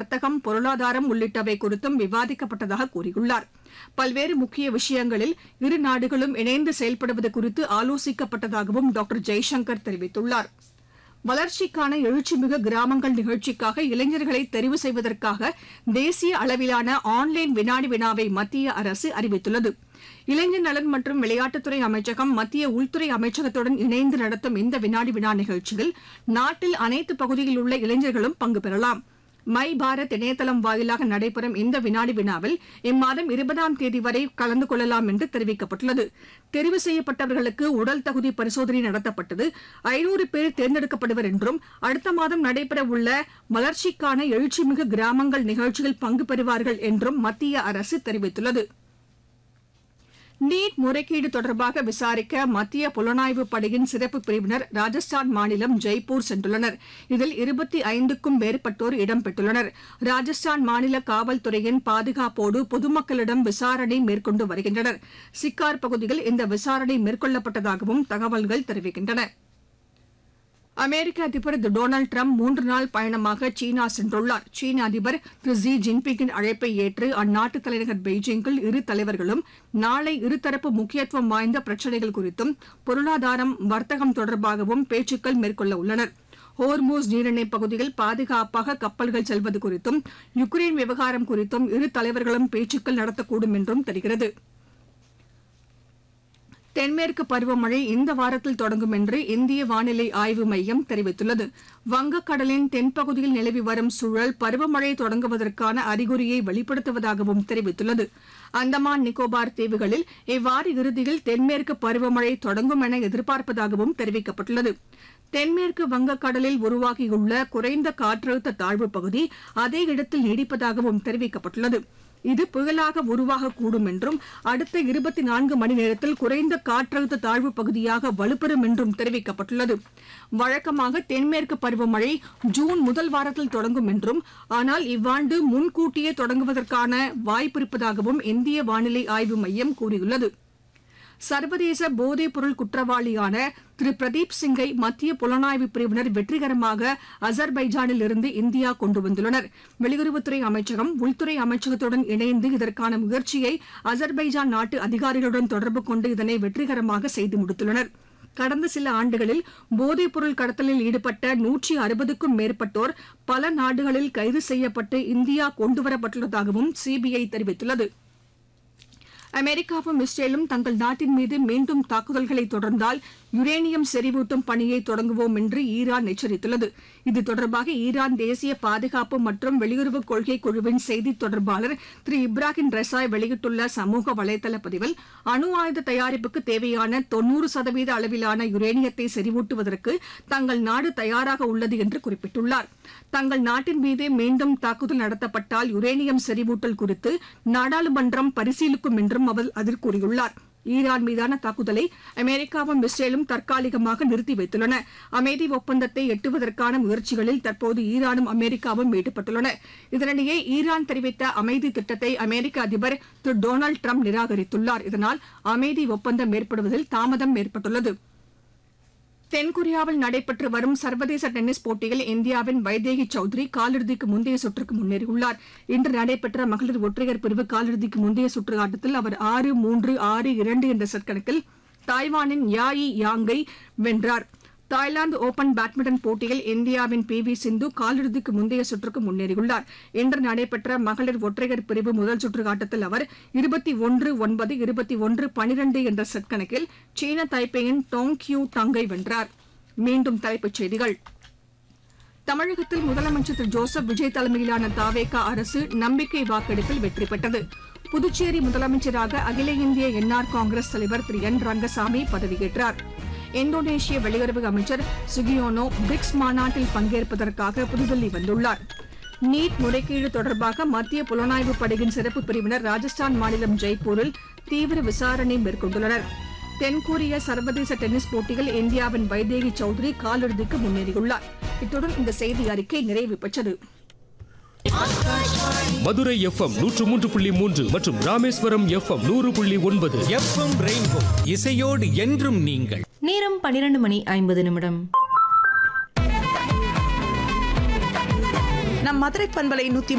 வர்த்தகம் பொருளாதாரம் உள்ளிட்டவை குறித்தும் விவாதிக்கப்பட்டதாக கூறியுள்ளார் பல்வேறு முக்கிய விஷயங்களில் இரு நாடுகளும் இணைந்து செயல்படுவது குறித்து ஆலோசிக்கப்பட்டதாகவும் டாக்டர் ஜெய்சங்கர் தெரிவித்துள்ளார் வளர்ச்சிக்கான எழுச்சிமிகு கிராமங்கள் நிகழ்ச்சிக்காக இளைஞர்களை தெரிவு செய்வதற்காக தேசிய அளவிலான ஆன்லைன் வினாடி வினாவை மத்திய அரசு அறிவித்துள்ளது இளைஞர் நலன் மற்றும் விளையாட்டுத்துறை அமைச்சகம் மத்திய உள்துறை அமைச்சகத்துடன் இணைந்து நடத்தும் இந்த வினாடி வினா நிகழ்ச்சியில் நாட்டில் அனைத்து பகுதியில் உள்ள இளைஞர்களும் பங்கு பெறலாம் மை பாரத் இணையதளம் வாயிலாக நடைபெறும் இந்த வினாடி வினாவில் இம்மாதம் இருபதாம் தேதி வரை கலந்து கொள்ளலாம் என்று தெரிவிக்கப்பட்டுள்ளது தெரிவு செய்யப்பட்டவர்களுக்கு உடல் தகுதி பரிசோதனை நடத்தப்பட்டது ஐநூறு பேர் தேர்ந்தெடுக்கப்படுவர் என்றும் அடுத்த மாதம் நடைபெறவுள்ள வளர்ச்சிக்கான எழுச்சிமிகு கிராமங்கள் நிகழ்ச்சியில் பங்கு பெறுவார்கள் என்றும் மத்திய அரசு தெரிவித்துள்ளது நீட் முறைகேடு தொடர்பாக விசாரிக்க மத்திய புலனாய்வு படையின் சிறப்பு பிரிவினர் ராஜஸ்தான் மாநிலம் ஜெய்ப்பூர் சென்றுள்ளனர் இதில் இருபத்தி ஐந்துக்கும் மேற்பட்டோர் இடம்பெற்றுள்ளனர் ராஜஸ்தான் மாநில காவல்துறையின் பாதுகாப்போடு பொதுமக்களிடம் விசாரணை மேற்கொண்டு வருகின்றனர் சிக்கார் பகுதியில் இந்த விசாரணை மேற்கொள்ளப்பட்டதாகவும் தகவல்கள் தெரிவிக்கின்றன அமெரிக்க அதிபர் திரு டொனால்டு டிரம்ப் மூன்று நாள் பயணமாக சீனா சென்றுள்ளார் சீன அதிபர் திரு ஜி ஜின்பிங்கின் அழைப்பை ஏற்று அந்நாட்டு தலைநகர் பெய்ஜிங்கில் இரு தலைவர்களும் நாளை இருதரப்பு முக்கியத்துவம் வாய்ந்த பிரச்சினைகள் குறித்தும் பொருளாதாரம் வர்த்தகம் தொடர்பாகவும் பேச்சுக்கள் மேற்கொள்ள உள்ளனர் ஹோர்மூஸ் நீரிணை பகுதியில் பாதுகாப்பாக கப்பல்கள் செல்வது குறித்தும் யுக்ரைன் விவகாரம் குறித்தும் இரு தலைவர்களும் பேச்சுக்கள் நடத்தக்கூடும் என்றும் தெரிகிறது தென்மேற்கு பருவமழை இந்த வாரத்தில் தொடங்கும் என்று இந்திய வானிலை ஆய்வு மையம் தெரிவித்துள்ளது வங்கக்கடலின் தென்பகுதியில் நிலவி வரும் சூழல் பருவமழை தொடங்குவதற்கான அறிகுறியை வெளிப்படுத்துவதாகவும் தெரிவித்துள்ளது அந்தமான் நிக்கோபார் தீவுகளில் இவ்வார இறுதியில் தென்மேற்கு பருவமழை தொடங்கும் என எதிர்பார்ப்பதாகவும் தெரிவிக்கப்பட்டுள்ளது தென்மேற்கு வங்கக்கடலில் உருவாகியுள்ள குறைந்த காற்றழுத்த தாழ்வுப் பகுதி அதே இடத்தில் நீடிப்பதாகவும் தெரிவிக்கப்பட்டுள்ளது இது புயலாக உருவாகக்கூடும் என்றும் அடுத்த இருபத்தி நான்கு மணி நேரத்தில் குறைந்த காற்றழுத்த தாழ்வு பகுதியாக வலுப்பெறும் என்றும் தெரிவிக்கப்பட்டுள்ளது வழக்கமாக தென்மேற்கு பருவமழை ஜூன் முதல் வாரத்தில் தொடங்கும் என்றும் ஆனால் இவ்வாண்டு முன்கூட்டியே தொடங்குவதற்கான வாய்ப்பிருப்பதாகவும் இந்திய வானிலை ஆய்வு மையம் கூறியுள்ளது சர்வதேச போதைப் பொருள் குற்றவாளியான திரு பிரதீப் சிங்கை மத்திய புலனாய்வு பிரிவினர் வெற்றிகரமாக அசர்பைஜானில் இருந்து இந்தியா கொண்டு வந்துள்ளனர் வெளியுறவுத்துறை அமைச்சகம் உள்துறை அமைச்சகத்துடன் இணைந்து இதற்கான முயற்சியை அசர்பைஜான் நாட்டு அதிகாரிகளுடன் தொடர்பு கொண்டு இதனை வெற்றிகரமாக செய்து முடித்துள்ளனர் கடந்த சில ஆண்டுகளில் போதைப் பொருள் கடத்தலில் ஈடுபட்ட நூற்றி அறுபதுக்கும் மேற்பட்டோர் பல நாடுகளில் கைது செய்யப்பட்டு இந்தியா கொண்டுவரப்பட்டுள்ளதாகவும் சிபிஐ தெரிவித்துள்ளது அமெரிக்காவும் இஸ்ரேலும் தங்கள் நாட்டின் மீது மீண்டும் தாக்குதல்களை தொடர்ந்தால் யுரேனியம் செறிவூட்டும் பணியை தொடங்குவோம் என்று ஈரான் எச்சரித்துள்ளது இது தொடர்பாக ஈரான் தேசிய பாதுகாப்பு மற்றும் வெளியுறவு கொள்கை குழுவின் செய்தித் தொடர்பாளர் திரு இப்ராஹிம் ரெசாய் வெளியிட்டுள்ள சமூக வலைதள பதிவில் அணு ஆயுத தயாரிப்புக்கு தேவையான தொன்னூறு சதவீத அளவிலான யுரேனியத்தை செறிவூட்டுவதற்கு தங்கள் நாடு தயாராக உள்ளது என்று குறிப்பிட்டுள்ளார் தங்கள் நாட்டின் மீது மீண்டும் தாக்குதல் நடத்தப்பட்டால் யுரேனியம் செறிவூட்டல் குறித்து நாடாளுமன்றம் பரிசீலிக்கும் என்றும் அவர் அதில் கூறியுள்ளார் ஈரான் மீதான தாக்குதலை அமெரிக்காவும் இஸ்ரேலும் தற்காலிகமாக நிறுத்தி வைத்துள்ளன அமைதி ஒப்பந்தத்தை எட்டுவதற்கான முயற்சிகளில் தற்போது ஈரானும் அமெரிக்காவும் ஈடுபட்டுள்ளன இதனிடையே ஈரான் தெரிவித்த அமைதி திட்டத்தை அமெரிக்க அதிபர் திரு டொனால்டு டிரம்ப் நிராகரித்துள்ளார் இதனால் அமைதி ஒப்பந்தம் ஏற்படுவதில் தாமதம் ஏற்பட்டுள்ளது தென்கொரியாவில் நடைபெற்று வரும் சர்வதேச டென்னிஸ் போட்டியில் இந்தியாவின் வைதேகி சௌத்ரி காலிறுதிக்கு முந்தைய சுற்றுக்கு முன்னேறியுள்ளார் இன்று நடைபெற்ற மகளிர் ஒற்றையர் பிரிவு காலிறுதிக்கு முந்தைய சுற்று ஆட்டத்தில் அவர் ஆறு மூன்று ஆறு இரண்டு என்ற செட் கணக்கில் தாய்வானின் யாயி யாங்கை வென்றார் தாய்லாந்து ஓபன் பேட்மிண்டன் போட்டியில் இந்தியாவின் பி வி சிந்து காலிறுதிக்கு முந்தைய சுற்றுக்கு முன்னேறியுள்ளார் இன்று நடைபெற்ற மகளிர் ஒற்றையர் பிரிவு முதல் சுற்று ஆட்டத்தில் அவர் இருபத்தி ஒன்று ஒன்பது இருபத்தி ஒன்று பனிரெண்டு என்ற செட் கணக்கில் சீன தைப்பேயின் டோங் கியூ டங்கை வென்றார் மீண்டும் தலைப்புச் செய்திகள் தமிழகத்தில் முதலமைச்சர் திரு ஜோசப் விஜய் தலைமையிலான தாவேகா அரசு நம்பிக்கை வாக்கெடுப்பில் வெற்றி பெற்றது புதுச்சேரி முதலமைச்சராக அகில இந்திய என்ஆர் காங்கிரஸ் தலைவர் திரு என் ரங்கசாமி பதவியேற்றார் இந்தோனேஷிய வெளியுறவு அமைச்சர் சுகியோனோ பிரிக்ஸ் மாநாட்டில் பங்கேற்பதற்காக புதுதில்லி வந்துள்ளார் நீட் முறைகேடு தொடர்பாக மத்திய புலனாய்வு படையின் சிறப்பு பிரிவினர் ராஜஸ்தான் மாநிலம் ஜெய்ப்பூரில் தீவிர விசாரணை மேற்கொண்டுள்ளனர் தென்கொரிய சர்வதேச டென்னிஸ் போட்டியில் இந்தியாவின் வைதேகி சௌத்ரி காலிறுதிக்கு முன்னேறியுள்ளார் இத்துடன் இந்த செய்தி அறிக்கை நிறைவு பெற்றது மதுரை எஃப்எம் நூற்று மூன்று புள்ளி மூன்று மற்றும் ராமேஸ்வரம் எஃப்எம் நூறு புள்ளி ஒன்பது எஃப்எம் ரெயின்போ இசையோடு என்றும் நீங்கள் நேரம் பன்னிரண்டு மணி ஐம்பது நிமிடம் நம் மதுரை பண்பலை நூத்தி